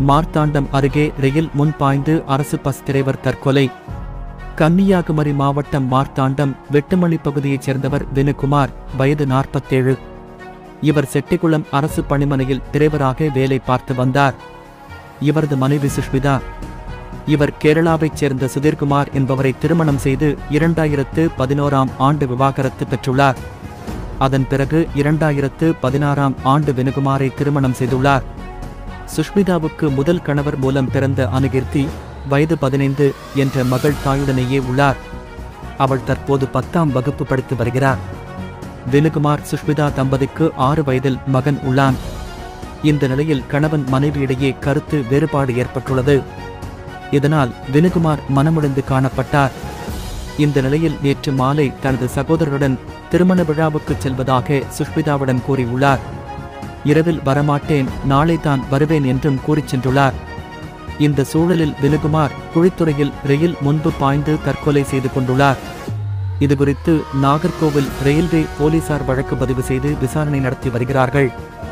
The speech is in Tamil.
மார்த்தாண்டம் அருகே ரயில் முன் பாய்ந்து அரசு பஸ் டிரைவர் தற்கொலை கன்னியாகுமரி மாவட்டம் மார்த்தாண்டம் வெட்டுமணி பகுதியைச் சேர்ந்தவர் வினுகுமார் வயது நாற்பத்தேழு இவர் செட்டிக்குளம் அரசு பணிமனையில் டிரைவராக வேலை பார்த்து வந்தார் இவரது மனைவி சுஷ்மிதா இவர் கேரளாவைச் சேர்ந்த சுதீர்குமார் என்பவரை திருமணம் செய்து இரண்டாயிரத்து பதினோராம் ஆண்டு விவாகரத்து பெற்றுள்ளார் அதன் பிறகு இரண்டாயிரத்து பதினாறாம் ஆண்டு வினுகுமாரை திருமணம் செய்துள்ளார் சுஷ்மிதாவுக்கு முதல் கணவர் மூலம் பிறந்த அனுகீர்த்தி வயது பதினைந்து என்ற மகள் தாயுடனேயே உள்ளார் அவள் தற்போது பத்தாம் வகுப்பு படித்து வருகிறார் வினுகுமார் சுஷ்மிதா தம்பதிக்கு ஆறு வயதில் மகன் உள்ளான் இந்த நிலையில் கணவன் மனைவியிடையே கருத்து வேறுபாடு ஏற்பட்டுள்ளது இதனால் வினுகுமார் மனமுடைந்து காணப்பட்டார் இந்த நிலையில் நேற்று மாலை தனது சகோதரருடன் திருமண விழாவுக்கு செல்வதாக சுஷ்மிதாவிடம் கூறியுள்ளார் இரவில் வரமாட்டேன் நாளை தான் வருவேன் என்றும் கூறிச் சென்றுள்ளார் இந்த சூழலில் வினுகுமார் குழித்துறையில் ரயில் முன்பு பாய்ந்து தற்கொலை செய்து கொண்டுள்ளார் இதுகுறித்து நாகர்கோவில் ரயில்வே போலீசார் வழக்கு பதிவு செய்து விசாரணை நடத்தி வருகிறார்கள்